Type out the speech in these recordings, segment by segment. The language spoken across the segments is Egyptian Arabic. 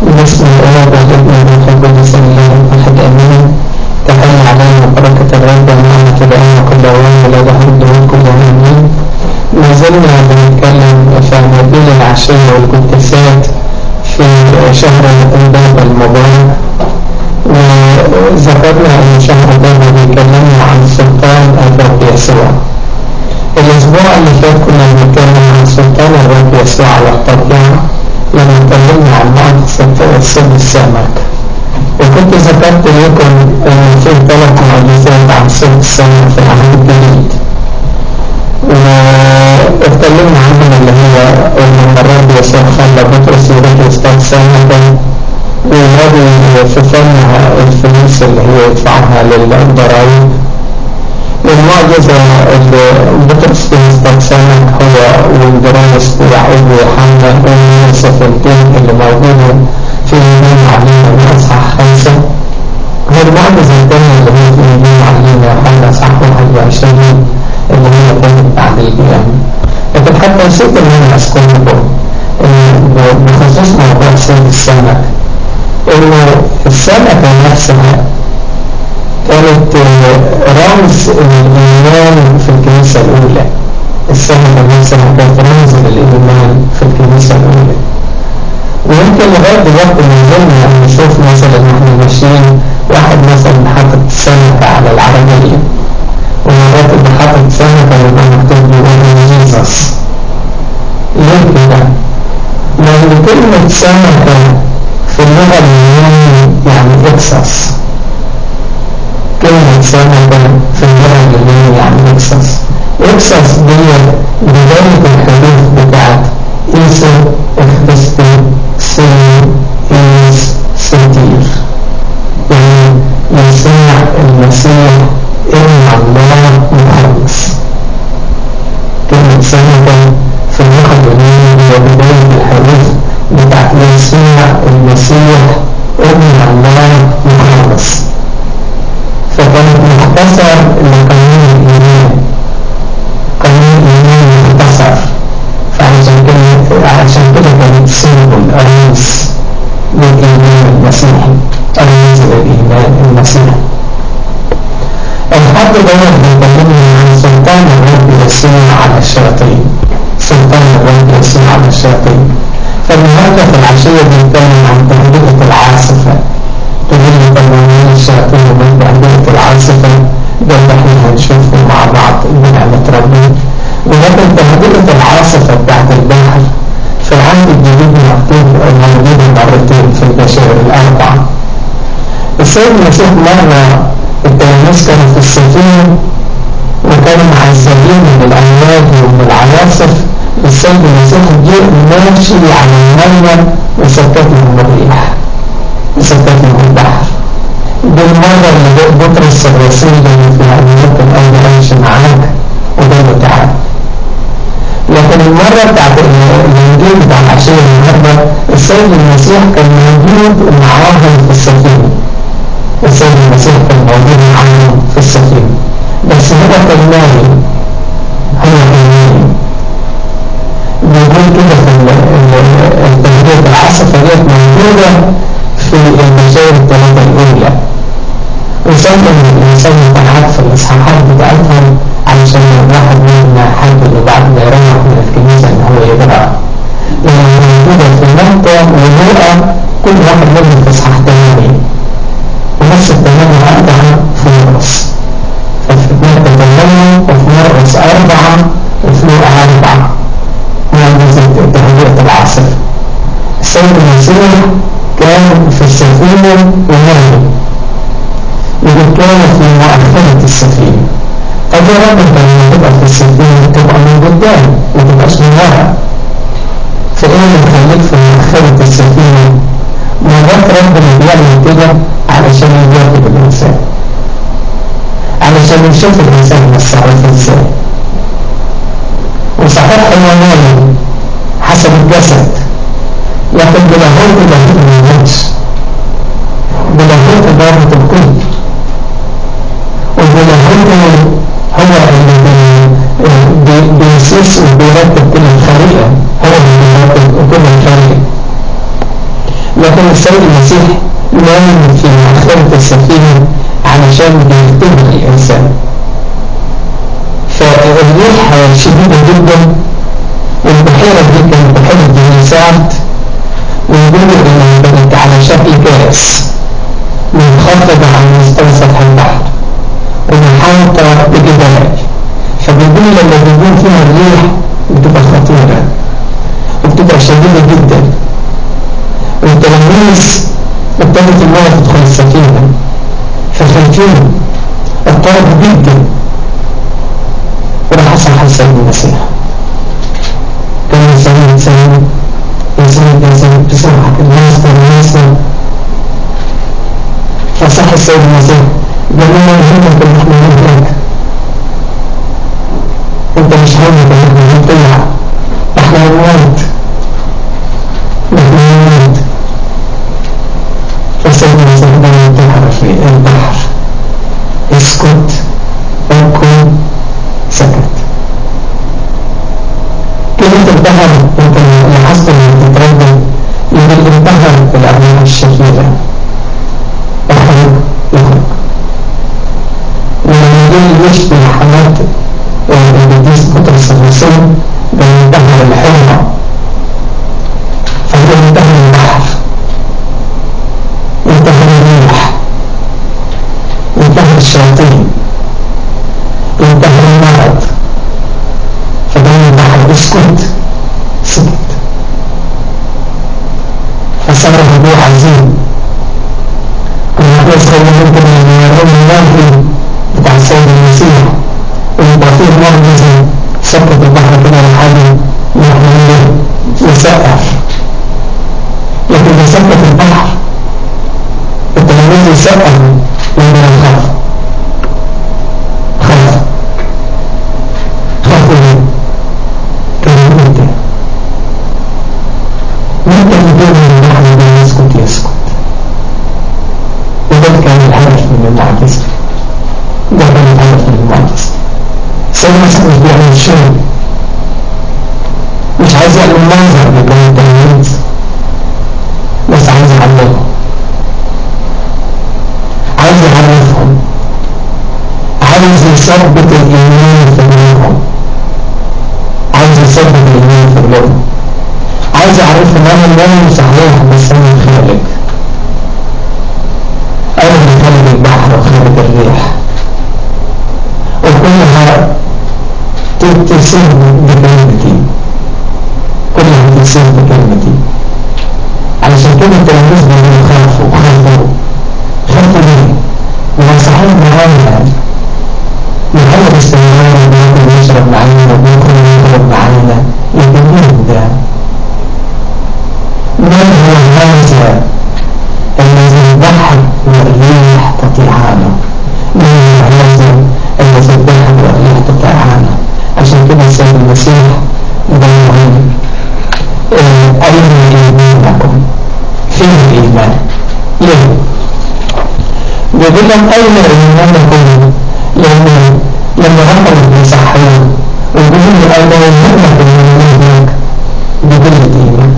بسم الله والابن والروح القدس الله الواحد امين تحل علينا بركة الرب ونعمة العلم كل يوم ولا دهر كل امين ما زلنا بنتكلم في عناوين العشية والقداسات في شهر الباب المبارك وذكرنا ان شهر الباب بيكلمنا عن سلطان الرب يسوع الاسبوع اللي فات كنا بنتكلم عن سلطان الرب يسوع على الطبيعة لما اتكلمنا عن معجزة صيد السمك وكنت ذكرت لكم ان في ثلاث معجزات عن صيد السمك في العهد الجديد واتكلمنا عنهم اللي هي ان الرب يسوع خلى بطرس يروح يصطاد سمكة ويلاقي في فمها الفلوس اللي هي يدفعها للضرايب والمعجزة اللي بطرس في يصطاد سمك هو والدرايس ويعقوب ويوحنا والسفينتين اللي موجودة في اليمين علينا من أصحاح خمسة والمعجزة الثانية اللي هي في اليمين علينا يوحنا أصحاح 21 اللي هي كانت بعد القيامة لكن حتى نسيت إن أنا أذكر لكم بخصوص موضوع صيد السمك إنه السمكة نفسها كانت رمز الإيمان في الكنيسة الأولى السمكة نفسها كانت رمز للإيمان في الكنيسة الأولى ويمكن لغاية دلوقتي ما زلنا نشوف مثلا واحنا ماشيين واحد مثلا حاطط سمكة على العربية ومرات اللي حاطط سمكة يبقى مكتوب له جيزس ليه كده؟ لأن كلمة سمكة في اللغة اليونانية يعني إكسس كلمة سمكة في اللغة اليونانية يعني إكسس إكسس دي بداية الحروف بتاعت إيسو إخبستي سيو إيس سيتير يعني يسوع المسيح ابن الله مخلص كلمة سمكة في اللغة اليونانية هي بداية الحروف بتاعت يسوع المسيح ابن الله مخلص فكانت مختصر لقانون الإيمان قانون الإيمان مختصر فعشان كده عشان كده كانت سيمبل رمز للإيمان المسيحي رمز للإيمان المسيحي الحد دوت بيكلمنا عن سلطان الرب يسوع على الشياطين سلطان الرب يسوع على الشياطين فالنهارده في العشية بنتكلم عن تهدئة العاصفة تهدئة قانونية الشياطين ومن تهدئة العاصفة ده اللي احنا هنشوفه مع بعض بنعمة ربنا ولكن تهدئة العاصفة بتاعت البحر في العهد الجديد مكتوب موجودة مرتين في البشائر الأربعة السيد المسيح مرة التلاميذ كانوا في السفينة وكانوا معذبين من الأمواج ومن العواصف السيد المسيح جه ماشي على المية وسكتهم الريح وسكتهم البحر دي المرة اللي بطرس الرسول اللي فيها ممكن أنا أمشي معاك وده اللي تعب لكن المرة بتاعت الإنجيل بتاع العشية النهاردة السيد المسيح كان موجود معاهم في السفينة السيد المسيح كان موجود معاهم في السفينة بس هو كان نايم هو كان نايم بيقول كده في التهديد العاصفة ديت موجودة في البشائر الثلاثة الأولى وساعة إن الإنسان يتعب في الإصحاحات بتاعتهم علشان الواحد منا حد اللي بعد ما يروح من الكنيسة إن هو يقرأ لأن موجودة في متى ولوقا كل واحد منهم في إصحاح تمانية ونفس التمانية أربعة في مرقس ففي متى تمانية وفي مرقس أربعة وفي لوقا أربعة معجزة تهدئة العاصفة السيد المسيح كان في السفينة ونام يقول كان في مؤخرة السفينة طب يا رب انت لما تبقى في السفينة تبقى من قدام ما تبقاش من ورا فايه اللي مخليك في مؤخرة السفينة مرات ربنا بيعمل كده علشان يواكب الإنسان علشان يشوف الإنسان متصرف ازاي وصحيح هو نايم حسب الجسد لكن بلاهوت بلاهوت ما يموتش بلاهوت إدارة الكل وبلاهوت هو اللي بيسيس وبيرتب كل الخليقة هو اللي بيرتب كل الخليقة لكن لكن السيد المسيح نام في مؤخرة السفينة علشان بيختبر الإنسان فالريح شديدة جدا والبحيرة دي كانت بحيرة جنسات ويقولوا إنها كانت على شكل كاس منخفضة عن مستوى سطح البحر ومحاوطة بجبال فبيقولوا لما بيكون فيها الريح بتبقى خطيرة وبتبقى شديدة جدا والتلاميذ ابتدت المياه تدخل السفينة فخايفين اضطربوا جدا وده حصل حصل المسيح كان إنسان إنسان إنسان إنسان بسرعة الناس الناس فصح السيد المسيح قال لنا يهمك ان احنا نهلك انت مش همك ان احنا نطلع احنا نموت نحن نموت فالسيد المسيح ده انتحر في البحر اسكت اكل سكت كلمة انتهر انت لاحظت انك تتردد يقول انتهر في الأعمال الشهيرة اخرج اخرج لما يقول يشبه حماد القديس بطرس الرسول بينتهر الحرمة فهو ينتهر البحر ينتهر الريح ينتهر الشياطين ينتهر المرض فبين البحر اسكت سكت فصار هدوء عظيم كنا نسخر ممكن ان يرون النافي بتاع السيد المسيح ويبقى فيه نار نزل سكت البحر كده لحد نحن يسقف لكن إذا سكت البحر التلاميذ يسقف لما يخاف خاف خافوا ليه؟ كانوا انت مين كان يقول ان البحر ده يسكت يسكت وده كان الهدف من المعجزة ده كان الهدف من المعجزة سيد المسيح مش بيعمل شيء مش عايز يعمل منظر لبني التلاميذ بس عايز يعلمهم عايز يعرفهم عايز يثبت الإيمان في قلوبهم عايز يثبت الإيمان في قلوبهم عايز يعرفهم أنا الإيمان صحيح بس أنا الخالق أنا اللي خالق البحر وخالق الريح وكلها تتسم بكلمتي كلها تتسم بكلمتي علشان كده التلاميذ بدأوا يخافوا خافوا خافوا ليه؟ لما صحيح معانا نحاول باستمرار بناكل نشرب معانا وبناكل ونشرب معانا لكن مين ده؟ من هو هذا الذي البحر والريح تطيعانه؟ من هو هذا الذي البحر والريح تطيعانه؟ عشان كده السيد المسيح بيقول أين إيمانكم؟ فين الإيمان؟ ليه؟ بيقول لهم أين إيمانكم؟ لأن لما رفضوا يصحوا ويقولوا لي أين إيمانكم من إيمانك؟ بقلة إيمان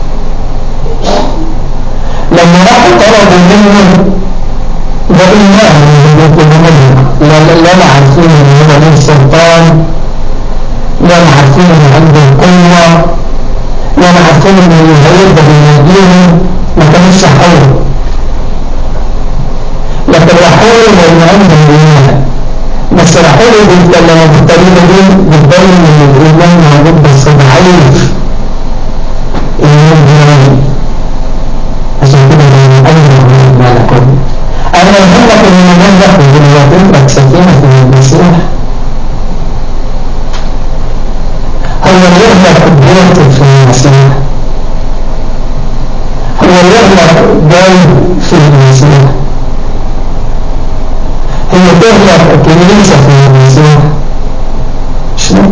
لما راحوا طلبوا منه ده إيمان اللي بيطلبوا منه لا لا لا عارفين إن هو له سلطان لا عارفين إن عنده قوة لا عارفين إن اللي هيقدر يناديهم ما كانوش صحوا لكن راحوا له لأن عندهم إيمان بس راحوا له بالكلمة بالطريقة دي بتبين إن الإيمان موجود بس ضعيف إيمان ضعيف عشان كده أنا مالكم أنا يهمك إن الإيمان ده في لك سكينة في المسيح هو يغلق بيته في المسيح هو يغلق بيت في المسيح هي تغلق كنيسة في المسيح شنو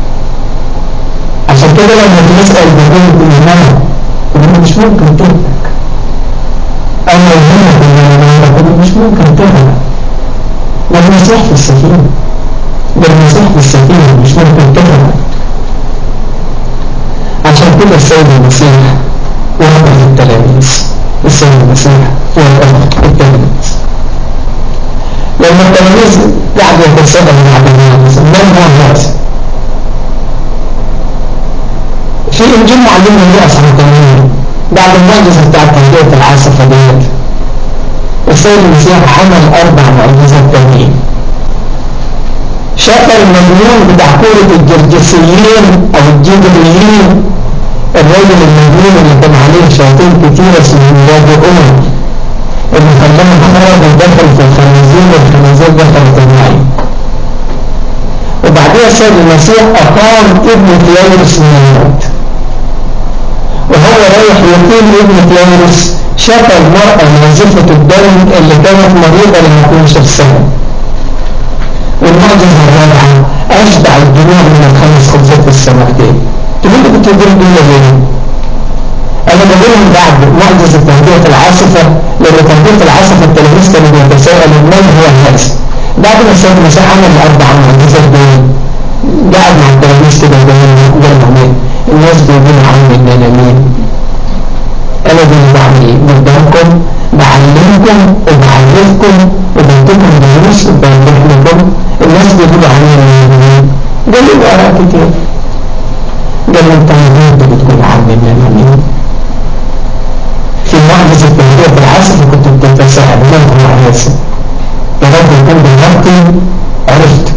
عشان كده لما تسأل بقول الإيمان يقول مش ممكن تغلق أنا يهمك الإيمان مش ممكن تغلق ده المسيح في السفينة ده المسيح في السفينة مش ممكن تغلق عشان كده السيد المسيح وضع التلاميذ السيد المسيح هو الأمر التلميذ لما التلميذ قاعد يتساءل بعد الناس من هو هذا في إنجيل معلمنا ليه أصحاب التلميذ بعد المعجزة بتاعت تهدئة العاصفة ديت السيد المسيح حمل أربع معجزات تانيين شاف المجنون بتاع كورة الجرجسيين أو الجدريين الراجل المجنون اللي كان عليه شياطين كتيرة اسمه ميلاد أمم اللي خلاهم خرج ودخل في الخنازير والخنازير دخلت المعين وبعدها السيد المسيح أقام ابن كلايرس من الموت وهو رايح يقيم ابن كلايرس شاف المرأة نازفة الدم اللي كانت مريضة لما 12 سنة والمعجزة الرابعة أشبع الجميع من الخمس خبزات السمكتين تقول لي كنت تقول دول ليه؟ أنا بقولهم بعد معجزة تهدئة العاصفة لأن تهدئة العاصفة التلاميذ كانوا بيتساءلوا من هو الناس بعد ما السيد المسيح عمل الأربع معجزات دول قاعد مع التلاميذ كده قال لهم ايه؟ الناس بيقولوا عني إن أنا مين؟ أنا دي اللي بعمل قدامكم بعلمكم وبعرفكم وبديكم دروس وبوضح لكم الناس بيقولوا عني إن أنا مين؟ قال لي آراء كتير قال لي أنت انت بتقول عني إن أنا مين؟ في معجزة تهدئة العصر كنت بتتساءل من هو عيسى يا رب يكون دلوقتي عرفت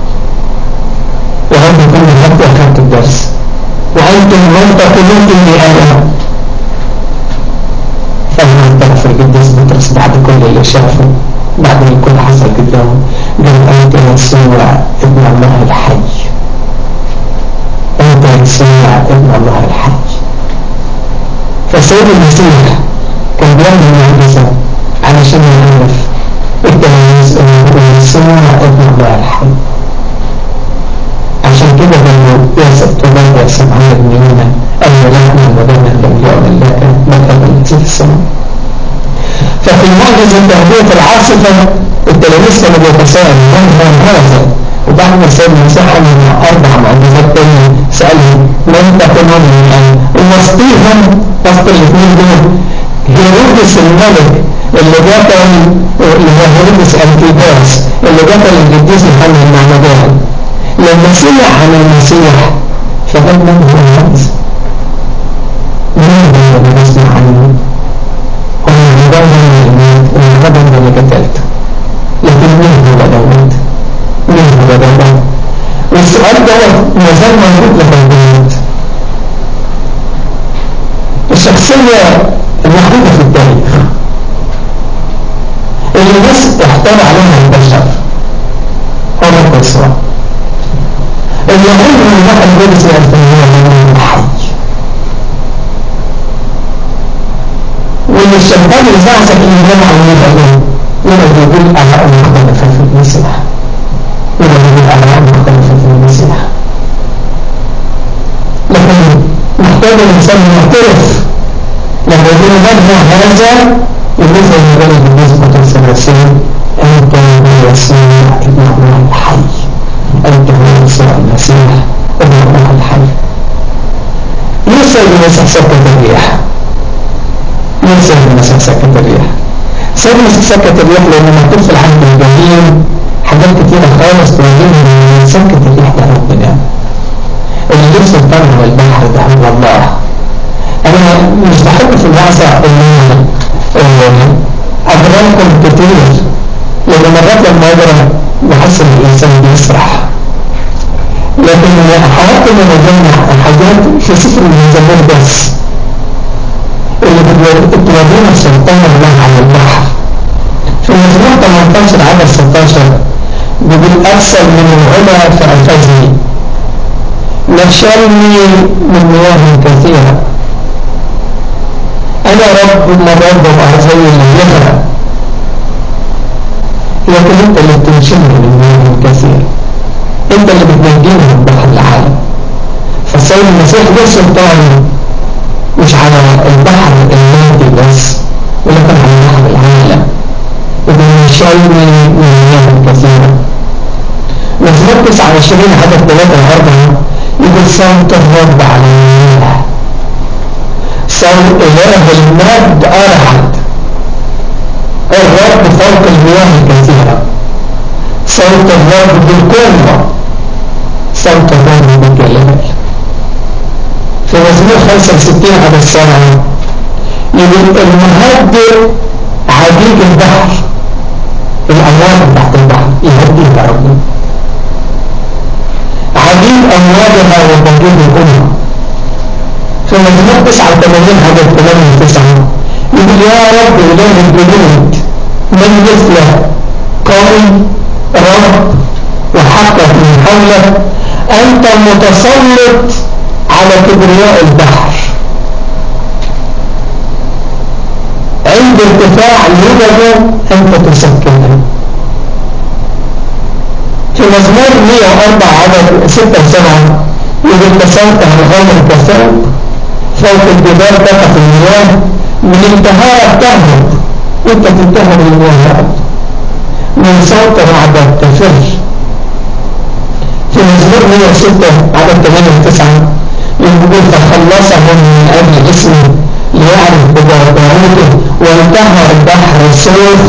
يا رب يكون دلوقتي أخذت الدرس وأنتم لم تقولوا إني أنا فلما اعترف القديس بطرس بعد كل اللي شافه بعد ما كل حصل قدامه قال أنت يسوع ابن الله الحي أنت يسوع ابن الله الحي فالسيد المسيح كان بيعمل معجزة علشان يعرف التلاميذ انه يسوع ابن الله الحي عشان كده لما ياسر تبان يا سمعان بن يونا أن لحنا ولنا لم يعمل لك من التي في السماء ففي معجزة تهدئة العاصفة التلاميذ كانوا بيتساءلوا من هو هذا وبعد ما سيد المسيح عمل أربع معجزات تانية سألهم من تكونون من أن ووسطيهم وسط الاثنين دول هيرودس الملك اللي قتل اللي هو هيرودس أنتيباس اللي قتل القديس محمد المعمدان لما سمع عن المسيح فقال من هو هذا؟ مين هو اللي بيسمع عنه؟ هو الغدر من الغدر اللي قتلته لكن مين هو دوت؟ مين هو دوت؟ والسؤال دوت ما زال موجود لغايه دلوقتي الشخصية المحدودة في التاريخ اللي الناس احتار عليها البشر هو ملك يسوع اللي عمره ما واحد جالس يعرف ان هو من الحي واللي الشيطان يزعزع الايمان عن يبقى ولا بيقول اراء مختلفه في المسيح ولا بيقول اراء مختلفه في المسيح لكن محتاج الانسان يعترف لما يقول من هو هذا يمثل المبالغ بالنسبة للثلاثين أنت هو يسوع ابن الله الحي أنت هو يسوع المسيح ابن الله الحي ليس المسيح سكت الريح ليس المسيح سكت الريح سيد المسيح سكت الريح لأنه مكتوب في العهد القديم حاجات كتيرة خالص تواجهنا من سكت الريح ده ربنا اللي ليه سلطان على البحر ده هو الله انا مش بحب في الوعظة ان اضراركم كتير لان مرات لما اقرا بحس ان الانسان بيسرح لكن حاولت ان اجمع الحاجات في سفر الميزانين بس اللي بتورينا سلطان الله على البحر في مزمور 18 عدد 16 بيقول ارسل من العلا فاخذني نشلني من مياه كثيره أنا رب مرات ببقى زي اللي يغرق لكن أنت اللي بتنشلني من مياه كثير أنت اللي بتنجيني من بحر العالم فالسيد المسيح له سلطان مش على البحر المادي بس ولكن على بحر العالم وبينشلني من مياه كثيرة مزمور 29 عدد 3 و4 يقول صوت الرب على المياه صوت إله المجد أرعى مثل ستين على السنة يبقى المهدئ عديد البحر الأمواج تحت البحر يهديها ربنا عديد أمواجها وتجيب الأمة في مجموع 89 عدد 89 يقول يا رب إله الجنود من مثل قوي رب وحقك من حولك أنت المتسلط على كبرياء البحر عند ارتفاع لبده أنت تسكنه في مزمور 104 عدد 6 و7 يقول كسرت عن غير كسرت فوق الجبال تقف المياه من انتهاء تهرب وانت تنتهر المياه من صوت رعدة تفر في مزمور 106 عدد 8 و 9 يقول فخلصهم من أجل اسمه ليعرف بجبروته وانتهى البحر سوف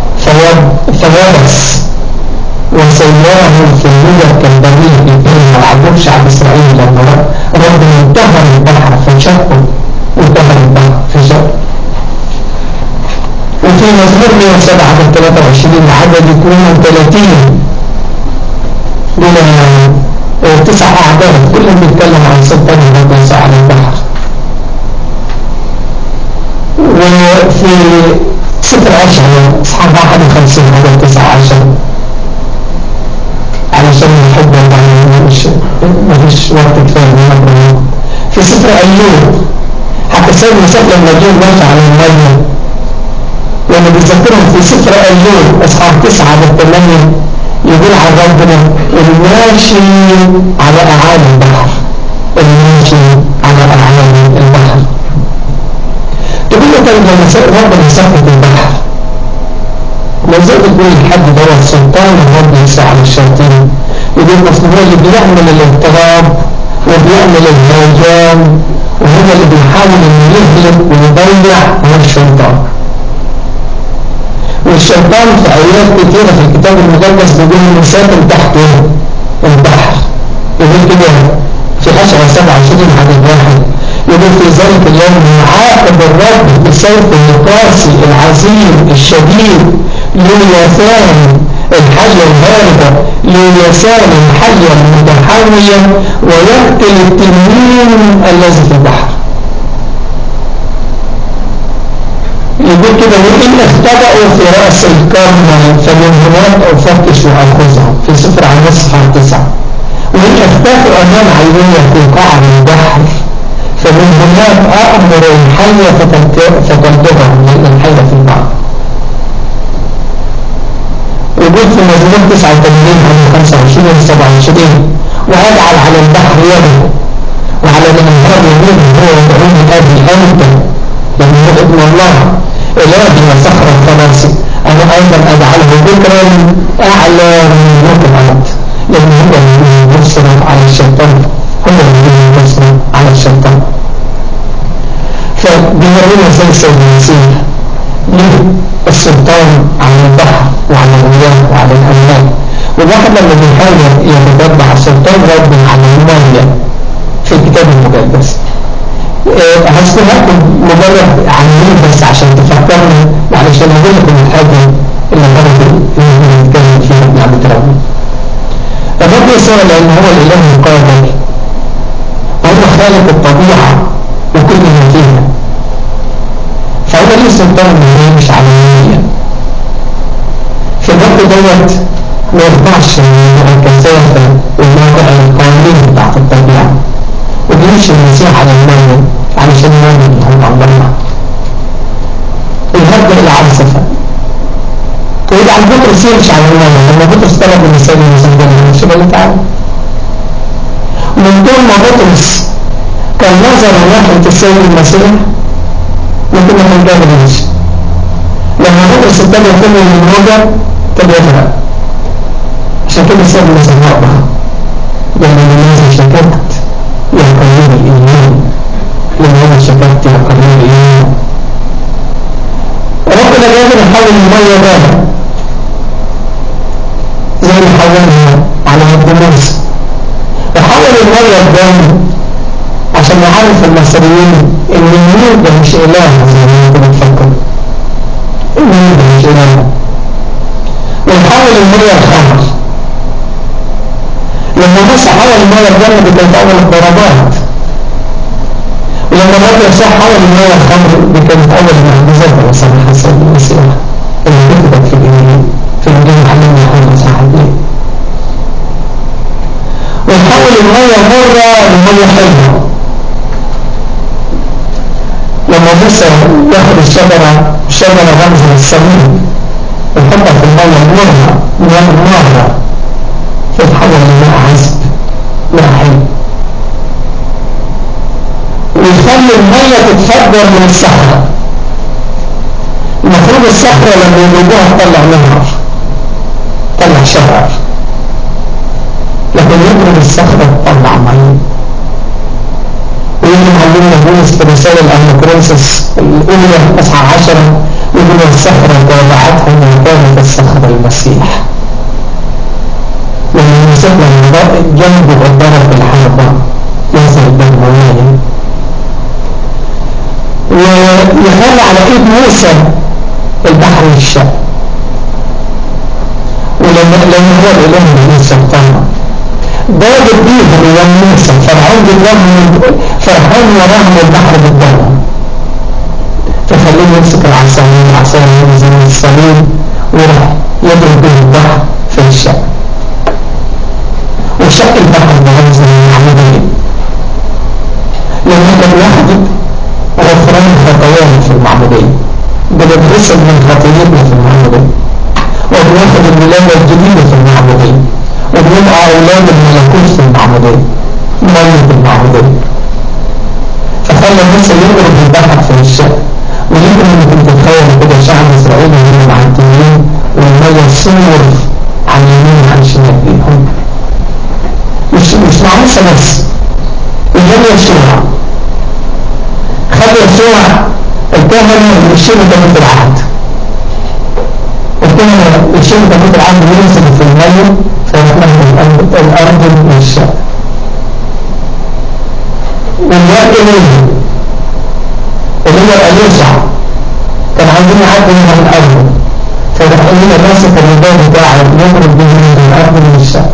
فيبس وسيرهم في المدى كالبريد بين العجوب شعب إسرائيل لما رب انتهى البحر فشقه وانتهى البحر فشقه وفي مزمور 107 عدد 23 العدد 32 دول تسع أعداد كلهم بيتكلم عن سلطان الرب على البحر وفي سفر عشرة اصحاب 51 عدد 19 علشان نحب يعني مش مفيش وقت كفايه في سفر ايوب حتى سيدنا مسيح لما جه ماشي على الميه لما بيذكرهم في سفر ايوب اصحاب 9 عدد 8 يقول عن ربنا الماشي على اعالي البحر الماشي على اعالي البحر تقول له طيب لما ربنا سقط البحر لو زي تقول الحد ده سلطان الرب يسوع على الشياطين يقول اصل هو اللي بيعمل الاضطراب وبيعمل الهيجان وهو اللي بيحاول انه يهلك ويضيع هو الشيطان والشيطان في ايات كثيره في الكتاب المقدس بيقول انه ساكن تحت البحر يقول كده في عشرة سبعة عشرين عدد واحد يقول في ذلك اليوم يعاقب الرب بسيف القاسي العظيم الشديد ليثان الحية الهاربة ليثان الحية المتحوية ويقتل التنين الذي في البحر يقول كده وإن اختبأوا في رأس الكرم فمن هناك أفتش وأخذهم في سفر عن نصف تسعة وإن اختفوا أمام عيني في قاع البحر فمن هناك أأمر الحية فتلدغهم لأن الحية في البحر وجود في مزمور 89 عن 25 و 27 وأجعل على البحر يده وعلى الأنهار يمينه هو يدعوني أبي أنت لأنه هو ابن الله إلهي وصخرة خلاصي أنا أيضا أجعله ذكرا أعلى من ملك الأرض لأن هو الذي يبصر على الشيطان هو الذي يبصر على الشيطان فبيورينا زي سيد المسيح له السلطان على البحر وعلى المياه وعلى الأملاك والواحد لما بيحاول يتتبع سلطان ربنا على المياه في الكتاب المقدس هذكر لكم مجرد عنين بس عشان تفكرنا علشان اقول لكم الحاجه اللي برضه اللي بنتكلم فيها بنعمه ربنا. الرب يسوع لان هو الاله القادر وهو خالق الطبيعه وكل ما فيها. فهو ليه سلطان انه مش على المية. في الوقت دوت ما يرفعش الكثافه والموضع القانوني بتاعت الطبيعه. وبيمشي المسيح على المية علشان يؤمن هم الله الهرب العاصفة ويجعل بطرس يمشي على المية لما بطرس طلب من السيد المسيح ده يمشي بقى تعالى من طول ما بطرس كان نظر ناحية السيد المسيح ممكن ما كان قادر يمشي لما بطرس ابتدى يفهم من الموجة ابتدى يغرق عشان كده السيد المسيح وقع يعني لماذا شكرت يا قليل الإيمان لماذا شكرت يا قليل الإيمان ربنا قادر يحول المية بابا زي ما حولها على يد موسى وحول المية الدم عشان يعرف المصريين النيل ده مش إله زي ما انت بتفكر النيل ده مش إله ونحول المية الخمر لما موسى حول المية الجنة دي كانت أول الضربات ولما الرب يسوع حول المية الخمر دي كانت أول المعجزات على سمح السيد المسيح اللي كتبت في الإنجيل في الإنجيل محمد يوحنا صاحبين ونحول المية مرة لمية حلوة لما موسى ياخد الشجرة الشجرة رمز للصميم ويحطها في المية المرة مياه مرة تتحول لماء عذب ماء حلو ويخلي المية تتفجر من الصخرة المفروض الصخرة لما يجيبوها تطلع نهر تطلع شرر لكن يضرب الصخرة تطلع مية ويجي معلمنا بولس في رسالة الأمكرونسس الأولى أصحى عشرة يقول الصخرة تابعتها ما كانت الصخرة المسيح لما المسيح لما جنبه الضرب بالحربة ينزل الدم ملايين ويخلي على ايد موسى البحر الشام ولما لما هو الاله موسى طبعا ضرب بيهم يوم موسى فرعون بالرغم فرعون وراهم البحر بالدم فخليه يمسك العصاية العصاية زي الصليب وراح يضرب به البحر في الشام وشق البحر برمز المعمودية لما كان يحدث غفران خطايانا في المعمودية بنتغسل من خطيتنا في المعمودية وبناخد الولادة الجديدة في المعمودية وبنبقى أولاد الملكوت في المعمودية مية المعمودية فخلى الناس يضرب البحر في الشق ويمكن انك انت تتخيل كده شعب اسرائيل وهم معديين والمية صور عن يمين وعن شمال بيهم مش مش مع موسى بس وجاب يشوع خد يشوع الكهنة يشيلوا تابوت العهد الكهنة يشيلوا تابوت العهد ويمسكوا في المية فيتمهد الأرض من الشام والوقت إليه اللي هو اليسع كان عندنا حد من الأرض فراح لنا ماسك الرباط بتاعه يضرب به من الأرض من الشام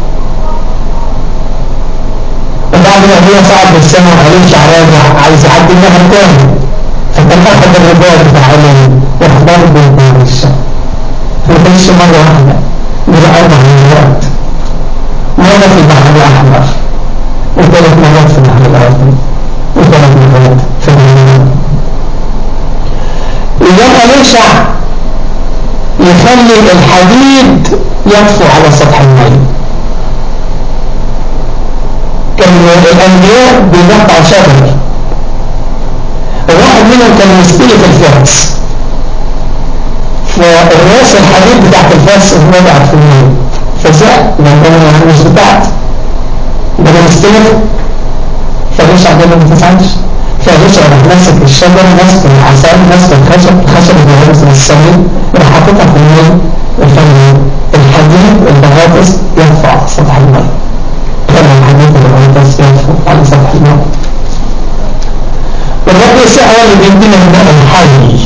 وبعد ما هو صعد بالسماء وهيمشي راجع عايز يعدي النهر تاني فكان اخذ الرباط بتاع عليه وراح ضارب بالنهر الشام ما كانش مرة واحدة من أربع مرات مرة في البحر الأحمر وثلاث مرات في النهر الأرضي وثلاث مرات في النهر إذا أليشع يخلي الحديد يطفو على سطح الماء كان الأنبياء بيقطع شجر واحد منهم كان مستلف الفرس فالراس الحديد بتاعت الفرس اتوضعت في الماء فزق لأنه مش بتاعت ده انا مستلف فليش عدنا ما تفعلش فليش راح ماسك الشجر ماسك العسل ماسك الخشب الخشب اللي هو السمين راح حاططها في الماء الفن الحديد البغاطس يرفع سطح الماء كان الحديد البغاطس يرفع على سطح الماء والرب يسوع هو اللي بيدينا الماء الحي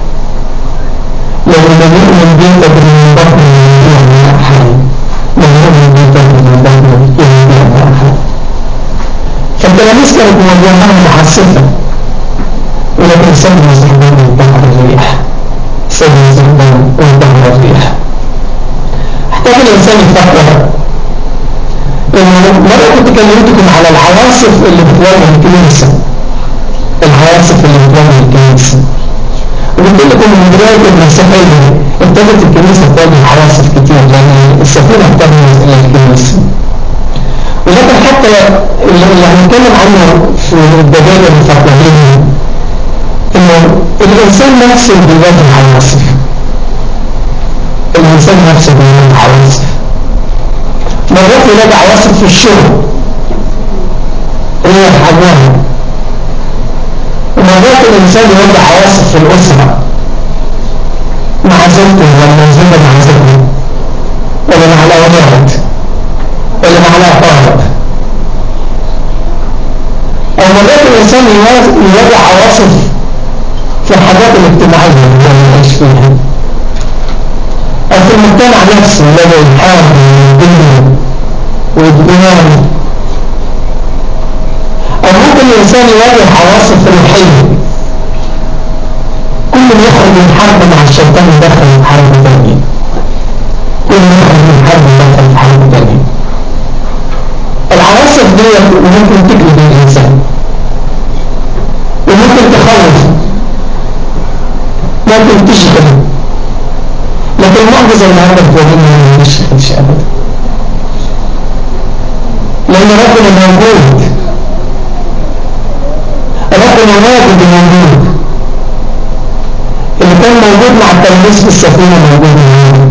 لو لم يؤمن بيك من بطن الماء حي لم يؤمن بيك من بطن الماء حي فالتلاميذ كانت موجهة محسفة ولكن سموا استخدام البحر الريح سموا استخدام البحر الريح احتاج الإنسان يفكر إنه مرة كنت كلمتكم على العواصف اللي بتواجه الكنيسة العواصف اللي بتواجه الكنيسة وقلت لكم من بداية المسيحية ابتدت الكنيسة تواجه عواصف كتير لأن السفينة بترمز إلى الكنيسة ولكن حتى اللي هنتكلم عنه في الدجاجة المفضلين انه الانسان نفسه بيواجه عواصف الانسان نفسه بيواجه عواصف مرات يلاقي عواصف في الشغل هي حجمها ومرات الانسان يواجه عواصف في الاسرة مع زوجته ولا زوجة مع زوجته ولا مع الاولاد ولا مع الاقارب او مرات الانسان يواجه عواصف البلد اللي هو بيعيش فيها أو في المجتمع نفسه الذي الحاد والدين وإدمان أو ممكن الإنسان يواجه عواصف روحية كل ما يخرج من حرب مع الشيطان يدخل في حرب ثانية كل ما يخرج من حرب يدخل في حرب ثانية العواصف دي ممكن تجلب الإنسان وممكن تخوف ممكن تشغل لكن المعجزة النهارده بتورينا ما يشغلش أبدا لأن ربنا موجود ربنا واجد موجود اللي كان موجود مع التلميذ في السفينة موجود معانا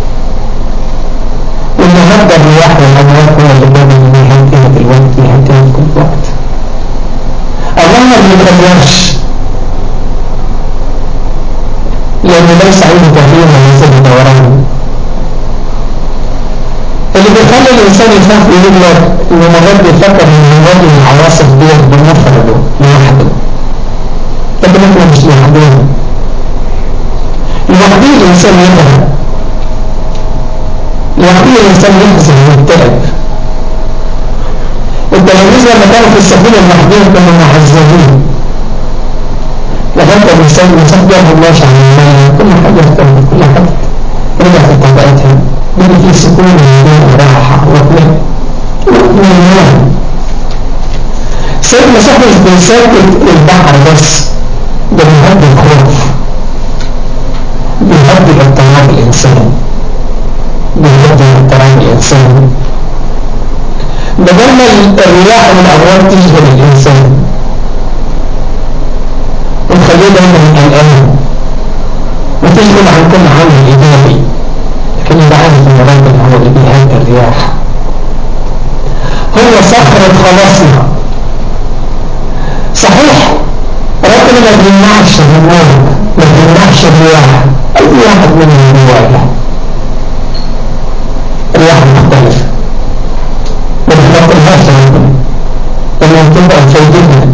والنهارده الرياح والأمواج هو اللي بدأ يهديها دلوقتي يهديها في كل وقت الله ما بيتغيرش لأنه ليس عنده تغيير ولا دوران اللي بيخلي الإنسان يخاف يقول لك إنه مرات بيفكر إن يواجه العواصف ديت بمفرده لوحده لكن إحنا مش لوحدنا لوحده الإنسان يذهب لوحده الإنسان يحزن ويتعب التلاميذ لما كانوا في السفينة لوحدهم كانوا معذبين لغاية الإنسان مسبح الله عن المية كل حاجة اختلفت كل حاجة رجعت لطبيعتها بقى في سكون وراحة واطمئنان واطمئنان سيد المسيح مش بيسكت البحر بس ده بيهدي الخوف بيهدي اضطراب الإنسان بيهدي اضطراب الإنسان بدل ما الرياح والأمواج تشغل الإنسان وتخليه دايما قلقان وتشغل عن كل عمل إيجابي لكن اللي عارف ان ربنا هو اللي بيهدي الرياح هو صخرة خلاصنا صحيح ربنا ما بيمنعش الرمال ما بيمنعش الرياح اي واحد منهم بيواجه رياح مختلفة ما بنفضلهاش ربنا لما تبقى فايدتنا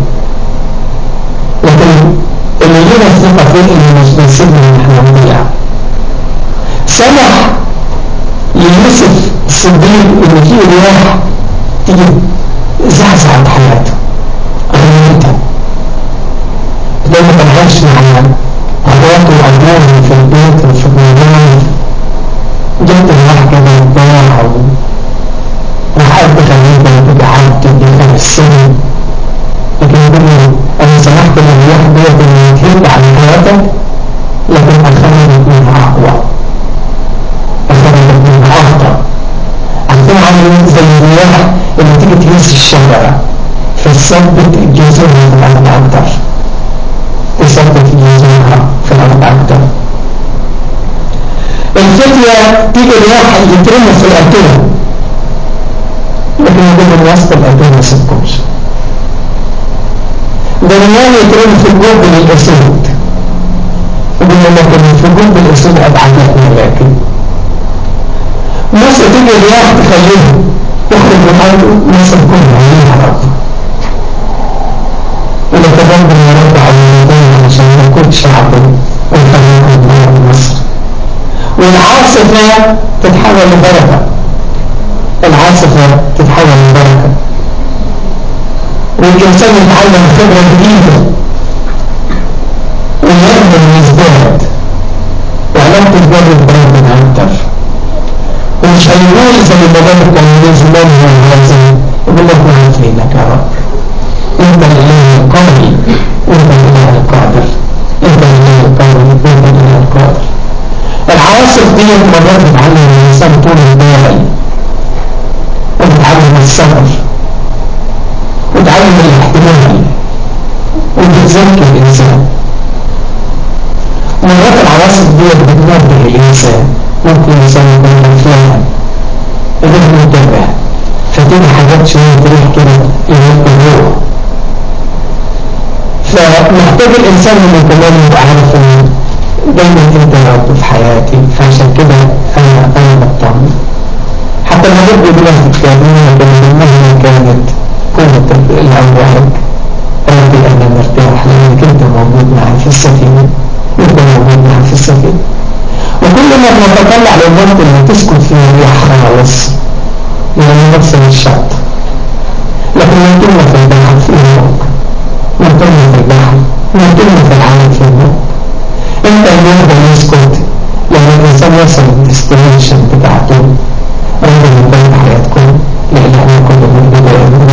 لكن اللي لينا الثقة فيه انه مش بيسيبنا ان احنا نضيع سمح ليوسف الصديق ان في رياح تيجي زعزعت حياته غيرتها لما كان عايش مع اخواته وابوه في البيت وفي المدينه جت الرياح كده وباع وحد غريبه وبقى عبد وبقى السن لكن يقول له انا سمحت للرياح ديت ان تهد على حياتك لكن اخرجت منها اقوى أخرجت منها أخطر عارفين عامل زي الرياح اللي تيجي تهز الشجرة فتثبت جذورها في الأرض أكتر تثبت جذورها في الأرض أكتر الفتية تيجي رياح يترموا في الأتون لكن يقول من وسط الأتون ما يسيبكمش ده رياح يترموا في الجوب للأسود يقول لكن في جوب الأسود أبعدتنا لكن مصر تيجي رياح تخليه يخرج من أرضه مصر كلها عليها رب ونتبنى يا رب على المدينة عشان نكون شعب ونخليكم من مصر والعاصفة تتحول لبركة العاصفة تتحول لبركة والإنسان يتعلم خبرة جديدة ويقدر يزداد وعلاقته تزداد بربنا أكتر ومش هيقول زي ما قال كان زمان هو لازم يقول لك ما عارفينك يا رب انت الاله القوي انت الاله القادر انت الاله القوي انت الاله القادر العواصف دي مرات بتعلم الانسان طول البال وبتعلم الصبر وتعلم الاحتمال وبتزكي الانسان مرات العواصف دي بتنبه الانسان ممكن الإنسان يكون غفلان غير منتبه فتيجي حاجات شوية تريح كده يهد الروح فمحتاج الإنسان من كمان يبقى عارف إن دايما أنت موجود في حياتي فعشان كده أنا أنا بطمن حتى لما رب يقول في الكتاب مهما كانت قوة الأمواج ربي أنا مرتاح لأنك أنت موجود معي في السفينة أنت موجود تسكن فيها رياح خالص يعني نفس الشط لكن لو كنا في البحر في الموت لو كنا في البحر لو كنا في العالم في الموت انت اليوم بنسكت لما الانسان يصل للديستنيشن بتاع